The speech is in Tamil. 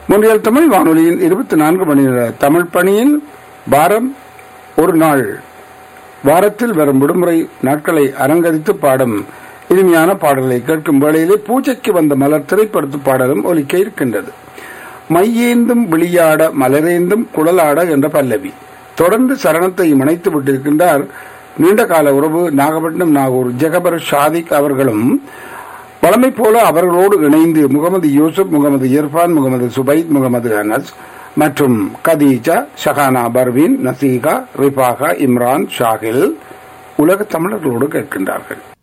முன்றியல் தமிழ் வானொலியின் இருபத்தி நான்கு மணி நேர தமிழ் பணியில் வாரம் ஒரு நாள் வாரத்தில் வரும் விடுமுறை நாட்களை அலங்கரித்து பாடும் இனிமையான பாடல்களை கேட்கும் வேளையிலே பூஜைக்கு வந்த மலர் திரைப்படுத்து பாடலும் ஒலிக்க இருக்கின்றது மையேந்தும் விளியாட மலரேந்தும் குழலாட என்ற பல்லவி தொடர்ந்து சரணத்தை இணைத்து விட்டிருக்கின்றார் நீண்ட கால உறவு நாகப்பட்டினம் நாகூர் ஜெகபர் ஷாதிக் அவர்களும் வளமை போல அவர்களோடு இணைந்து முகமது யூசுப் முகமது இர்ஃபான் முகமது சுபைத் முகமது அனஸ் மற்றும் கதீஜா ஷஹானா பர்வீன் நசீகா ரிஃபாகா இம்ரான் ஷாகில் உலக தமிழர்களோடு கேட்கின்றார்கள்